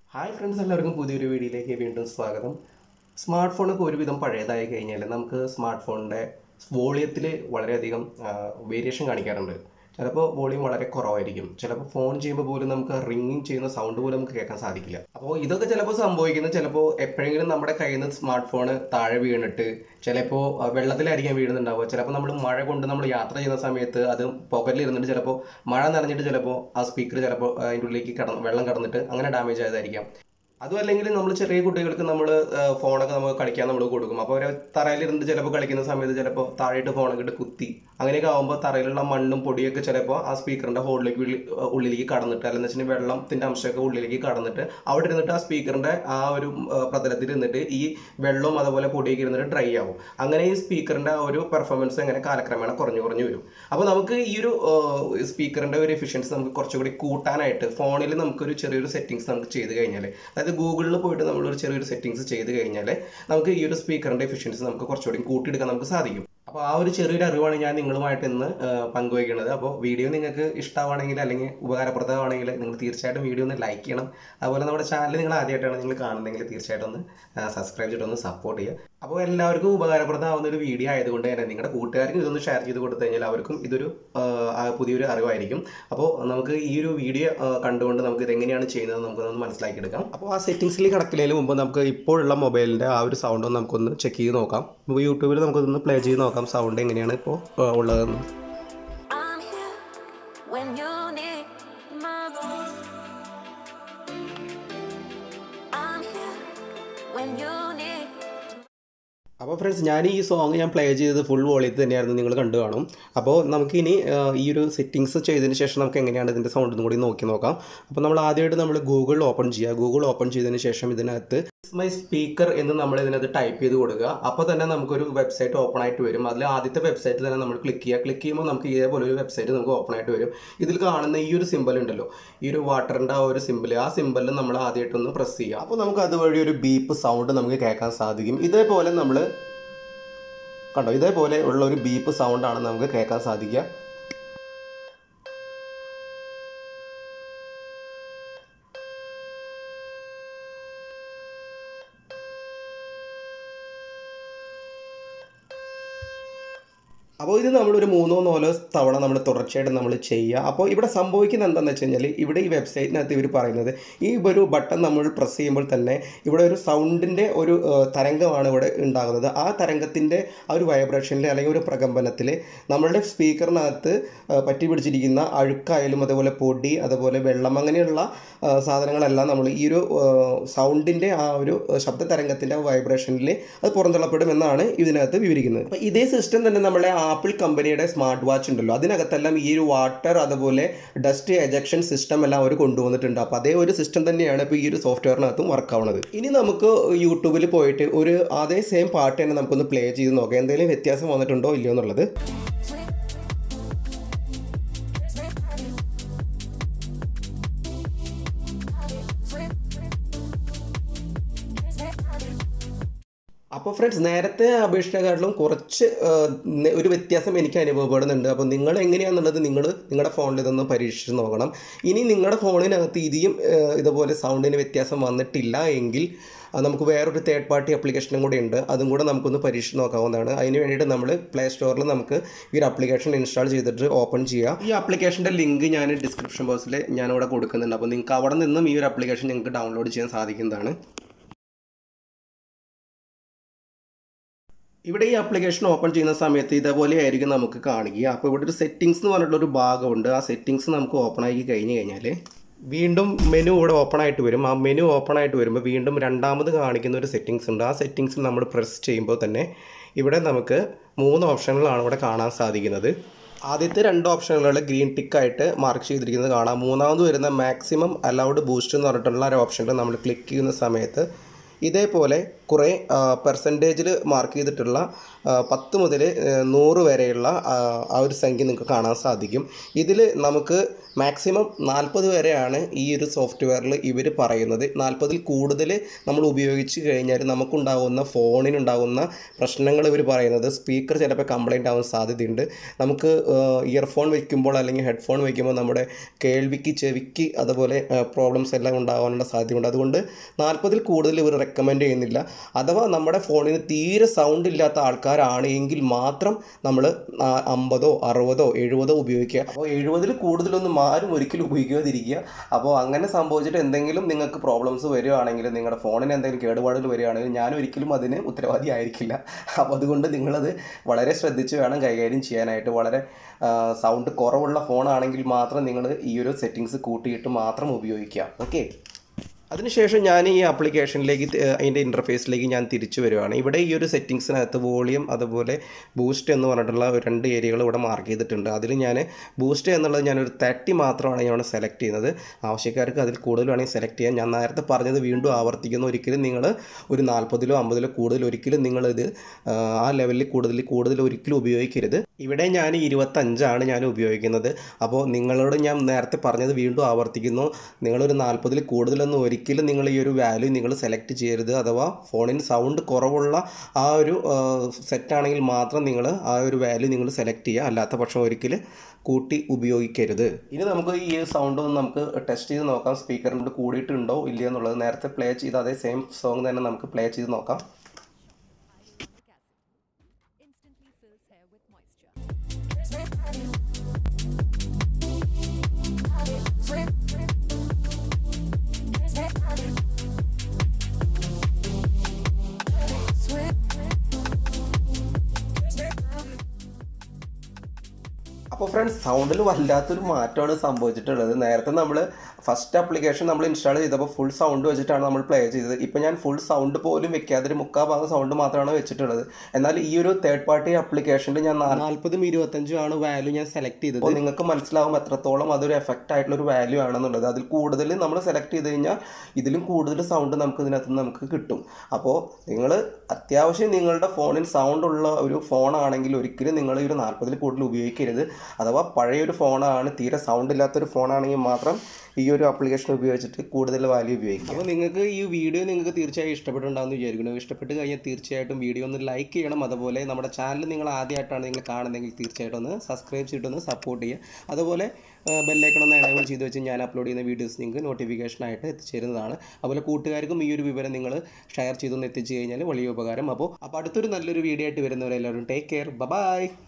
Hi friends എല്ലാവർക്കും പുതിയൊരു വീഡിയോയിലേക്ക് വീണ്ടും സ്വാഗതം സ്മാർട്ട് ഫോണൊക്കെ ഒരുവിധം പഴയതായി കഴിഞ്ഞാൽ നമുക്ക് സ്മാർട്ട് ഫോണിൻ്റെ വോളിയത്തിൽ വളരെയധികം വേരിയേഷൻ കാണിക്കാറുണ്ട് ചിലപ്പോൾ വോളിയം വളരെ കുറവായിരിക്കും ചിലപ്പോൾ ഫോൺ ചെയ്യുമ്പോൾ പോലും നമുക്ക് റിങ്ങിങ് ചെയ്യുന്ന സൗണ്ട് പോലും നമുക്ക് കേൾക്കാൻ സാധിക്കില്ല അപ്പോൾ ഇതൊക്കെ ചിലപ്പോൾ സംഭവിക്കുന്നത് ചിലപ്പോൾ എപ്പോഴെങ്കിലും നമ്മുടെ കയ്യിൽ നിന്ന് സ്മാർട്ട് ഫോൺ താഴെ വീണിട്ട് ചിലപ്പോൾ വെള്ളത്തിലായിരിക്കാം വീഴുന്നുണ്ടാവുക ചിലപ്പോൾ നമ്മൾ മഴ കൊണ്ട് നമ്മൾ യാത്ര ചെയ്യുന്ന സമയത്ത് അത് പോക്കറ്റിൽ ഇരുന്നിട്ട് ചിലപ്പോൾ മഴ നനഞ്ഞിട്ട് ചിലപ്പോൾ ആ സ്പീക്കർ ചിലപ്പോൾ അതിൻ്റെ ഉള്ളിലേക്ക് കടന്ന് വെള്ളം കടന്നിട്ട് അങ്ങനെ ഡാമേജ് ആയതായിരിക്കാം അതും അല്ലെങ്കിൽ നമ്മൾ ചെറിയ കുട്ടികൾക്ക് നമ്മൾ ഫോണൊക്കെ നമുക്ക് കളിക്കാൻ നമ്മൾ കൊടുക്കും അപ്പോൾ അവർ തറയിലിരുന്ന് ചിലപ്പോൾ കളിക്കുന്ന സമയത്ത് ചിലപ്പോൾ താഴെയിട്ട് ഫോണൊക്കെ ഇട്ട് കുത്തി അങ്ങനെയൊക്കെ ആകുമ്പോൾ തറയിലുള്ള മണ്ണും പൊടിയൊക്കെ ചിലപ്പോൾ ആ സ്പീക്കറിൻ്റെ ഹോളിലേക്ക് ഉള്ളി- ഉള്ളിലേക്ക് കടന്നിട്ട് അല്ലെങ്കിൽ വെച്ചിട്ടുണ്ടെങ്കിൽ വെള്ളത്തിൻ്റെ അംശമൊക്കെ ഉള്ളിലേക്ക് കടന്നിട്ട് അവിടെ ഇരുന്നിട്ട് ആ സ്പീക്കറിൻ്റെ ആ ഒരു ആ, പ്രതലത്തിൽ ഇരുന്നിട്ട് ഈ വെള്ളവും അതുപോലെ പൊടിയൊക്കെ ഇരുന്നിട്ട് ഡ്രൈ ആവും അങ്ങനെ ഈ സ്പീക്കറിൻ്റെ ആ ഒരു പെർഫോമൻസ് അങ്ങനെ കാലക്രമേണ കുറഞ്ഞു കുറഞ്ഞു വരും അപ്പോൾ നമുക്ക് ഈ ഒരു സ്പീക്കറിൻ്റെ ഒരു എഫിഷ്യൻസി നമുക്ക് കുറച്ചുകൂടി കൂട്ടാനായിട്ട് ഫോണിൽ നമുക്കൊരു ചെറിയൊരു സെറ്റിങ്സ് നമുക്ക് ചെയ്ത് കഴിഞ്ഞാൽ അതായത് ഗൂഗിളിൽ പോയിട്ട് നമ്മളൊരു ചെറിയൊരു സെറ്റിങ്സ് ചെയ്ത് കഴിഞ്ഞാൽ നമുക്ക് ഈ ഒരു സ്പീക്കറിൻ്റെ എഫിഷ്യൻസി നമുക്ക് കുറച്ചുകൂടി കൂട്ടിയെടുക്കാൻ നമുക്ക് സാധിക്കും അപ്പോൾ ആ ഒരു ചെറിയൊരു അറിവാണ് ഞാൻ നിങ്ങളുമായിട്ട് ഇന്ന് ആ, പങ്കുവയ്ക്കുന്നത് അപ്പോൾ വീഡിയോ നിങ്ങൾക്ക് ഇഷ്ടമാണെങ്കിൽ അല്ലെങ്കിൽ ഉപകാരപ്രദമാണെങ്കിൽ നിങ്ങൾ തീർച്ചയായിട്ടും വീഡിയോ ഒന്ന് ലൈക്ക് ചെയ്യണം അതുപോലെ നമ്മുടെ ചാനൽ നിങ്ങൾ ആദ്യമായിട്ടാണ് നിങ്ങൾ കാണുന്നതെങ്കിൽ തീർച്ചയായിട്ടും ഒന്ന് സബ്സ്ക്രൈബ് ചെയ്തിട്ടൊന്ന് സപ്പോർട്ട് ചെയ്യുക അപ്പോൾ എല്ലാവർക്കും ഉപകാരപ്രദമാവുന്ന ഒരു വീഡിയോ ആയതുകൊണ്ട് തന്നെ നിങ്ങളുടെ കൂട്ടുകാർക്കും ഇതൊന്ന് ഷെയർ ചെയ്ത് കൊടുത്തു കഴിഞ്ഞാൽ അവർക്കും ഇതൊരു ആ, ആ, പുതിയൊരു അറിവായിരിക്കും അപ്പോൾ നമുക്ക് ഈ ഒരു വീഡിയോ ആ, കണ്ടുകൊണ്ട് നമുക്ക് ഇതെങ്ങനെയാണ് ചെയ്യുന്നത് നമുക്കൊന്ന് മനസ്സിലാക്കിയെടുക്കാം അപ്പോൾ ആ സെറ്റിങ്സിൽ കിടക്കുന്നതിന് മുമ്പ് നമുക്ക് ഇപ്പോഴുള്ള മൊബൈലിൻ്റെ ആ ഒരു സൗണ്ട് ഒന്ന് നമുക്കൊന്ന് ചെക്ക് ചെയ്ത് നോക്കാം ഇപ്പോൾ യൂട്യൂബിൽ നമുക്കൊന്ന് പ്ലേ ചെയ്ത് നോക്കാം സൗണ്ട് എങ്ങനെയാണ് ഇപ്പോൾ ആ, ഉള്ളതെന്ന് I'm here when you need my voice. I'm here when you need. അപ്പോൾ ഫ്രണ്ട്സ് ഞാൻ ഈ സോങ് ഞാൻ പ്ലേ ചെയ്തത് ഫുൾ വോളിയത്തിൽ തന്നെയായിരുന്നു നിങ്ങൾ കണ്ടു കാണും അപ്പോൾ നമുക്കിനി ആ, ഈ ഒരു സെറ്റിങ്സ് ചെയ്തതിന് ശേഷം നമുക്ക് എങ്ങനെയാണ് ഇതിൻ്റെ സൗണ്ടും കൂടി നോക്കി നോക്കാം അപ്പോൾ നമ്മൾ ആദ്യമായിട്ട് നമ്മൾ ഗൂഗിൾ ഓപ്പൺ ചെയ്യുക ഗൂഗിൾ ഓപ്പൺ ചെയ്തതിന് ശേഷം ഇതിനകത്ത് മൈ സ്പീക്കർ എന്ന് നമ്മൾ ഇതിനകത്ത് ടൈപ്പ് ചെയ്ത് കൊടുക്കുക അപ്പോൾ തന്നെ നമുക്കൊരു വെബ്സൈറ്റ് ഓപ്പൺ ആയിട്ട് വരും അതിൽ ആദ്യത്തെ വെബ്സൈറ്റ് തന്നെ നമ്മൾ ക്ലിക്ക് ചെയ്യുക ക്ലിക്ക് ചെയ്യുമ്പോൾ നമുക്ക് ഇതേപോലെ ഒരു വെബ്സൈറ്റ് നമുക്ക് ഓപ്പൺ ആയിട്ട് വരും ഇതിൽ കാണുന്ന ഈ ഒരു സിമ്പൽ ഉണ്ടല്ലോ ഈ ഒരു വാട്ടറിൻ്റെ ആ ഒരു സിമ്പിൾ ആ സിമ്പലിൽ നമ്മൾ ആദ്യമായിട്ടൊന്ന് പ്രസ് ചെയ്യുക അപ്പോൾ നമുക്ക് അതുവഴി ഒരു ബീപ്പ് സൗണ്ട് നമുക്ക് കേൾക്കാൻ സാധിക്കും ഇതേപോലെ നമ്മൾ കണ്ടോ ഇതേപോലെ ഉള്ള ഒരു ബീപ്പ് സൗണ്ടാണ് നമുക്ക് കേൾക്കാൻ സാധിക്കുക അപ്പോൾ ഇത് നമ്മളൊരു മൂന്നോ നാലോ തവണ നമ്മൾ തുടർച്ചയായിട്ട് നമ്മൾ ചെയ്യുക അപ്പോൾ ഇവിടെ സംഭവിക്കുന്നത് എന്താണെന്ന് വെച്ച് കഴിഞ്ഞാൽ ഇവിടെ ഈ വെബ്സൈറ്റിനകത്ത് ഇവർ പറയുന്നത് ഈ ഒരു ബട്ടൺ നമ്മൾ പ്രസ് ചെയ്യുമ്പോൾ തന്നെ ഇവിടെ ഒരു സൗണ്ടിൻ്റെ ഒരു ആ, തരംഗമാണ് ഇവിടെ ഉണ്ടാകുന്നത് ആ തരംഗത്തിൻ്റെ ആ ഒരു വൈബ്രേഷനിൽ അല്ലെങ്കിൽ ഒരു പ്രകമ്പനത്തിൽ നമ്മളുടെ സ്പീക്കറിനകത്ത് ആ, പറ്റി പിടിച്ചിരിക്കുന്ന അഴുക്കായാലും അതുപോലെ പൊടി അതുപോലെ വെള്ളം അങ്ങനെയുള്ള ആ, സാധനങ്ങളെല്ലാം നമ്മൾ ഈ ഒരു സൗണ്ടിൻ്റെ ആ ഒരു ശബ്ദ തരംഗത്തിൻ്റെ വൈബ്രേഷനിൽ അത് പുറന്തള്ളപ്പെടും എന്നാണ് ഇതിനകത്ത് വിവരിക്കുന്നത് അപ്പോൾ ഇതേ സിസ്റ്റം തന്നെ നമ്മളെ ആപ്പിൾ കമ്പനിയുടെ സ്മാർട്ട് വാച്ച് ഉണ്ടല്ലോ അതിനകത്തെല്ലാം ഈ ഒരു വാട്ടർ അതുപോലെ ഡസ്റ്റ് എജക്ഷൻ സിസ്റ്റം എല്ലാം അവർ കൊണ്ടുവന്നിട്ടുണ്ട് അപ്പോൾ അതേ ഒരു സിസ്റ്റം തന്നെയാണ് ഇപ്പോൾ ഈ ഒരു സോഫ്റ്റ്വെയറിനകത്തും വർക്ക് ആവുന്നത് ഇനി നമുക്ക് യൂട്യൂബിൽ പോയിട്ട് ഒരു അതേ സെയിം പാട്ട് തന്നെ നമുക്കൊന്ന് പ്ലേ ചെയ്ത് നോക്കാം എന്തെങ്കിലും വ്യത്യാസം വന്നിട്ടുണ്ടോ ഇല്ലയോ എന്നുള്ളത് അപ്പോൾ ഫ്രണ്ട്സ് നേരത്തെ അപേക്ഷിച്ചതിനെക്കാട്ടിലും കുറച്ച് ആ, നെ- ഒരു വ്യത്യാസം എനിക്ക് അനുഭവപ്പെടുന്നുണ്ട് അപ്പോൾ നിങ്ങൾ എങ്ങനെയാണെന്നുള്ളത് നിങ്ങൾ നിങ്ങളുടെ ഫോണിൽ ഇതൊന്ന് പരീക്ഷിച്ച് നോക്കണം ഇനി നിങ്ങളുടെ ഫോണിനകത്ത് ഇനിയും ആ, ഇതുപോലെ സൗണ്ടിന് വ്യത്യാസം വന്നിട്ടില്ല എങ്കിൽ ആ, നമുക്ക് വേറൊരു തേർഡ് പാർട്ടി ആപ്ലിക്കേഷനും കൂടെ ഉണ്ട് അതും കൂടെ നമുക്കൊന്ന് പരീക്ഷിച്ച് നോക്കാവുന്നതാണ് അതിന് വേണ്ടിയിട്ട് നമ്മൾ പ്ലേ സ്റ്റോറിൽ നമുക്ക് ഈ ഒരു ആപ്ലിക്കേഷൻ ഇൻസ്റ്റാൾ ചെയ്തിട്ട് ഓപ്പൺ ചെയ്യാം ഈ ആപ്ലിക്കേഷൻ്റെ ലിങ്ക് ഞാൻ ഡിസ്ക്രിപ്ഷൻ ബോക്സിൽ ഞാനിവിടെ കൊടുക്കുന്നുണ്ട് അപ്പോൾ നിങ്ങൾക്ക് അവിടെ നിന്നും ഈ ഒരു ആപ്ലിക്കേഷൻ നിങ്ങൾക്ക് ഡൗൺലോഡ് ചെയ്യാൻ സാധിക്കുന്നതാണ് ഇവിടെ ഈ ആപ്ലിക്കേഷൻ ഓപ്പൺ ചെയ്യുന്ന സമയത്ത് ഇതേപോലെ ആയിരിക്കും നമുക്ക് കാണുക അപ്പോൾ ഇവിടെ ഒരു സെറ്റിങ്സ് എന്ന് പറഞ്ഞിട്ടുള്ള ഒരു ഭാഗമുണ്ട് ആ സെറ്റിങ്സ് നമുക്ക് ഓപ്പൺ ആക്കി കഴിഞ്ഞ് കഴിഞ്ഞാൽ വീണ്ടും മെനു ഇവിടെ ഓപ്പൺ ആയിട്ട് വരും ആ മെനു ഓപ്പൺ ആയിട്ട് വരുമ്പോൾ വീണ്ടും രണ്ടാമത് കാണിക്കുന്ന ഒരു സെറ്റിങ്സ് ഉണ്ട് ആ സെറ്റിങ്സ് നമ്മൾ പ്രസ് ചെയ്യുമ്പോൾ തന്നെ ഇവിടെ നമുക്ക് മൂന്ന് ഓപ്ഷനുകളാണ് ഇവിടെ കാണാൻ സാധിക്കുന്നത് ആദ്യത്തെ രണ്ട് ഓപ്ഷനുകൾ ഗ്രീൻ ടിക്കായിട്ട് മാർക്ക് ചെയ്തിരിക്കുന്നത് കാണാം മൂന്നാമത് വരുന്ന മാക്സിമം അലൗഡ് ബൂസ്റ്റ് എന്ന് പറഞ്ഞിട്ടുള്ള ഒരു ഓപ്ഷനിൽ നമ്മൾ ക്ലിക്ക് ചെയ്യുന്ന സമയത്ത് ഇതേപോലെ കുറേ പെർസെൻറ്റേജിൽ മാർക്ക് ചെയ്തിട്ടുള്ള ആ, പത്ത് മുതൽ നൂറ് വരെയുള്ള ആ, ആ ഒരു സംഖ്യ നിങ്ങൾക്ക് കാണാൻ സാധിക്കും ഇതിൽ നമുക്ക് മാക്സിമം നാൽപ്പത് വരെയാണ് ഈ ഒരു സോഫ്റ്റ്വെയറിൽ ഇവർ പറയുന്നത് നാൽപ്പതിൽ കൂടുതൽ നമ്മൾ ഉപയോഗിച്ച് കഴിഞ്ഞാൽ നമുക്കുണ്ടാകുന്ന ഫോണിനുണ്ടാകുന്ന പ്രശ്നങ്ങൾ ഇവർ പറയുന്നത് സ്പീക്കർ ചിലപ്പോൾ കംപ്ലൈൻ്റ് ആവാൻ സാധ്യതയുണ്ട് നമുക്ക് ഇയർഫോൺ വയ്ക്കുമ്പോൾ അല്ലെങ്കിൽ ഹെഡ്ഫോൺ വയ്ക്കുമ്പോൾ നമ്മുടെ കേൾവിക്ക് ചെവിക്ക് അതുപോലെ പ്രോബ്ലംസ് എല്ലാം ഉണ്ടാകാനുള്ള സാധ്യതയുണ്ട് അതുകൊണ്ട് നാൽപ്പതിൽ കൂടുതൽ ഇവർ റെക്കമെൻഡ് ചെയ്യുന്നില്ല അഥവാ നമ്മുടെ ഫോണിന് തീരെ സൗണ്ട് ഇല്ലാത്ത ആൾക്കാരാണ് എങ്കിൽ മാത്രം നമ്മൾ അമ്പതോ അറുപതോ എഴുപതോ ഉപയോഗിക്കുക അപ്പോൾ എഴുപതിൽ കൂടുതലൊന്നും ആരും ഒരിക്കലും ഉപയോഗിക്കാതിരിക്കുക അപ്പോൾ അങ്ങനെ സംഭവിച്ചിട്ട് എന്തെങ്കിലും നിങ്ങൾക്ക് പ്രോബ്ലംസ് വരികയാണെങ്കിൽ നിങ്ങളുടെ ഫോണിന് എന്തെങ്കിലും കേടുപാടുകൾ വരികയാണെങ്കിൽ ഞാൻ ഒരിക്കലും അതിന് ഉത്തരവാദി ആയിരിക്കില്ല അപ്പോൾ അതുകൊണ്ട് നിങ്ങളത് വളരെ ശ്രദ്ധിച്ച് വേണം കൈകാര്യം ചെയ്യാനായിട്ട് വളരെ സൗണ്ട് കുറവുള്ള ഫോണാണെങ്കിൽ മാത്രം നിങ്ങൾ ഈ ഒരു സെറ്റിങ്സ് കൂട്ടിയിട്ട് മാത്രം ഉപയോഗിക്കുക ഓക്കെ അതിനുശേഷം ഞാൻ ഈ ആപ്ലിക്കേഷനിലേക്ക് തി- അതിൻ്റെ ഇൻ്റർഫേസിലേക്ക് ഞാൻ തിരിച്ചു വരുവാണ് ഇവിടെ ഈ ഒരു സെറ്റിങ്സിനകത്ത് വോളിയം അതുപോലെ ബൂസ്റ്റ് എന്ന് പറഞ്ഞിട്ടുള്ള ഒരു രണ്ട് ഏരിയകൾ ഇവിടെ മാർക്ക് ചെയ്തിട്ടുണ്ട് അതിൽ ഞാൻ ബൂസ്റ്റ് എന്നുള്ളത് ഞാനൊരു തേർട്ടി മാത്രമാണ് ഞാൻ ഇവിടെ സെലക്ട് ചെയ്യുന്നത് ആവശ്യക്കാർക്ക് അതിൽ കൂടുതൽ വേണമെങ്കിൽ സെലക്ട് ചെയ്യാം ഞാൻ നേരത്തെ പറഞ്ഞത് വീണ്ടും ആവർത്തിക്കുന്നു ഒരിക്കലും നിങ്ങൾ ഒരു നാൽപ്പതിലോ അമ്പതിലോ കൂടുതൽ ഒരിക്കലും നിങ്ങളിത് ആ, ആ ലെവലിൽ കൂടുതൽ കൂടുതൽ ഒരിക്കലും ഉപയോഗിക്കരുത് ഇവിടെ ഞാൻ ഇരുപത്തഞ്ചാണ് ഞാൻ ഉപയോഗിക്കുന്നത് അപ്പോൾ നിങ്ങളോട് ഞാൻ നേരത്തെ പറഞ്ഞത് വീണ്ടും ആവർത്തിക്കുന്നു നിങ്ങളൊരു നാൽപ്പതിൽ കൂടുതലൊന്നും ഒരിക്കലും നിങ്ങൾ ഈ ഒരു വാല്യൂ നിങ്ങൾ സെലക്ട് ചെയ്യരുത് അഥവാ ഫോണിന് സൗണ്ട് കുറവുള്ള ആ ഒരു സെറ്റാണെങ്കിൽ മാത്രം നിങ്ങൾ ആ ഒരു വാല്യൂ നിങ്ങൾ സെലക്ട് ചെയ്യുക അല്ലാത്ത പക്ഷം ഒരിക്കലും കൂട്ടി ഉപയോഗിക്കരുത് ഇനി നമുക്ക് ഈ സൗണ്ട് ഒന്ന് നമുക്ക് ടെസ്റ്റ് ചെയ്ത് നോക്കാം സ്പീക്കറിനോട് കൂടിയിട്ടുണ്ടോ ഇല്ലയോ എന്നുള്ളത് നേരത്തെ പ്ലേ ചെയ്ത് അതേ സെയിം സോങ് തന്നെ നമുക്ക് പ്ലേ ചെയ്ത് നോക്കാം instantly fills hair with moisture. അപ്പോൾ ഫ്രണ്ട്സ് സൗണ്ടിൽ വല്ലാത്തൊരു മാറ്റമാണ് സംഭവിച്ചിട്ടുള്ളത് നേരത്തെ നമ്മൾ ഫസ്റ്റ് ആപ്ലിക്കേഷൻ നമ്മൾ ഇൻസ്റ്റാൾ ചെയ്തപ്പോൾ ഫുൾ സൗണ്ട് വെച്ചിട്ടാണ് നമ്മൾ പ്ലേ ചെയ്തത് ഇപ്പോൾ ഞാൻ ഫുൾ സൗണ്ട് പോലും വെക്കാതെ ഒരു മുക്കാ ഭാഗം സൗണ്ട് മാത്രമാണ് വെച്ചിട്ടുള്ളത് എന്നാൽ ഈ ഒരു തേർഡ് പാർട്ടി ആപ്ലിക്കേഷനിൽ ഞാൻ നാൽപ്പതും ഇരുപത്തഞ്ചും ആണ് വാല്യൂ ഞാൻ സെലക്ട് ചെയ്തത് അപ്പോൾ നിങ്ങൾക്ക് മനസ്സിലാവും എത്രത്തോളം അതൊരു എഫക്റ്റ് ആയിട്ടുള്ള ഒരു വാല്യൂ ആണെന്നുള്ളത് അതിൽ കൂടുതൽ നമ്മൾ സെലക്ട് ചെയ്ത് കഴിഞ്ഞാൽ ഇതിലും കൂടുതൽ സൗണ്ട് നമുക്ക് ഇതിനകത്ത് നിന്ന് നമുക്ക് കിട്ടും അപ്പോൾ നിങ്ങൾ അത്യാവശ്യം നിങ്ങളുടെ ഫോണിൽ സൗണ്ട് ഉള്ള ഒരു ഫോണാണെങ്കിൽ ഒരിക്കലും നിങ്ങൾ ഈ ഒരു നാൽപ്പതിൽ കൂടുതൽ ഉപയോഗിക്കരുത് അഥവാ പഴയൊരു ഫോണാണ് തീരെ സൗണ്ട് ഇല്ലാത്തൊരു ഫോണാണെങ്കിൽ മാത്രം ഈ ഒരു ആപ്ലിക്കേഷൻ ഉപയോഗിച്ചിട്ട് കൂടുതൽ വാല്യൂ ഉപയോഗിക്കും അപ്പോൾ നിങ്ങൾക്ക് ഈ വീഡിയോ നിങ്ങൾക്ക് തീർച്ചയായും ഇഷ്ടപ്പെട്ടുണ്ടാകുമെന്ന് വിചാരിക്കുന്നു ഇഷ്ടപ്പെട്ട് കഴിഞ്ഞാൽ തീർച്ചയായിട്ടും വീഡിയോ ഒന്ന് ലൈക്ക് ചെയ്യണം അതുപോലെ നമ്മുടെ ചാനൽ നിങ്ങൾ ആദ്യമായിട്ടാണ് നിങ്ങൾ കാണുന്നതെങ്കിൽ തീർച്ചയായിട്ടും ഒന്ന് സബ്സ്ക്രൈബ് ചെയ്തിട്ടൊന്ന് സപ്പോർട്ട് ചെയ്യുക അതുപോലെ ബെല്ലൈക്കൺ ഒന്ന് എനേബിൾ ചെയ്ത് വെച്ച് ഞാൻ അപ്ലോഡ് ചെയ്യുന്ന വീഡിയോസ് നിങ്ങൾക്ക് നോട്ടിഫിക്കേഷനായിട്ട് എത്തിച്ചേരുന്നതാണ് അതുപോലെ കൂട്ടുകാർക്കും ഈ ഒരു വിവരം നിങ്ങൾ ഷെയർ ചെയ്തൊന്ന് എത്തിച്ചു കഴിഞ്ഞാൽ വലിയ ഉപകാരം അപ്പോൾ അപ്പോൾ അടുത്തൊരു നല്ലൊരു വീഡിയോ ആയിട്ട് വരുന്നവരെല്ലാവരും ടേക്ക് കെയർ ബൈ